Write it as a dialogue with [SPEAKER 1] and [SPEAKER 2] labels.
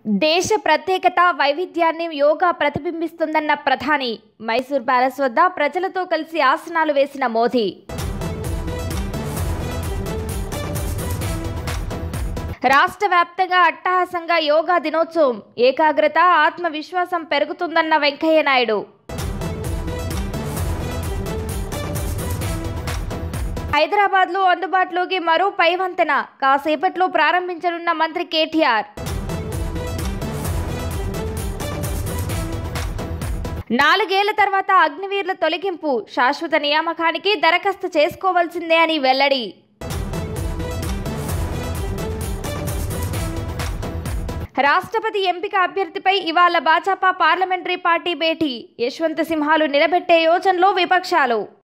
[SPEAKER 1] దేశ ప్రత్యేకత వైవిధ్యాన్ని యోగా ప్రతిబింబిస్తుందన్న ప్రధాని మైసూర్ ప్యాలెస్ వద్ద ప్రజలతో కలిసి ఆసనాలు వేసిన మోదీ రాష్ట్ర వ్యాప్తంగా అట్టహాసంగా యోగా దినోత్సవం ఏకాగ్రత ఆత్మవిశ్వాసం పెరుగుతుందన్న వెంకయ్య నాయుడు హైదరాబాద్లో అందుబాటులోకి మరో పై వంతెన కాసేపట్లో ప్రారంభించనున్న మంత్రి కేటీఆర్ నాలుగేళ్ల తర్వాత అగ్నివీర్ల తొలగింపు శాశ్వత నియామకానికి దరఖాస్తు చేసుకోవాల్సిందే అని వెల్లడి రాష్ట్రపతి ఎంపిక అభ్యర్థిపై ఇవాళ భాజపా పార్లమెంటరీ పార్టీ భేటీ యశ్వంత్ సింహాలు నిలబెట్టే యోచనలో విపక్షాలు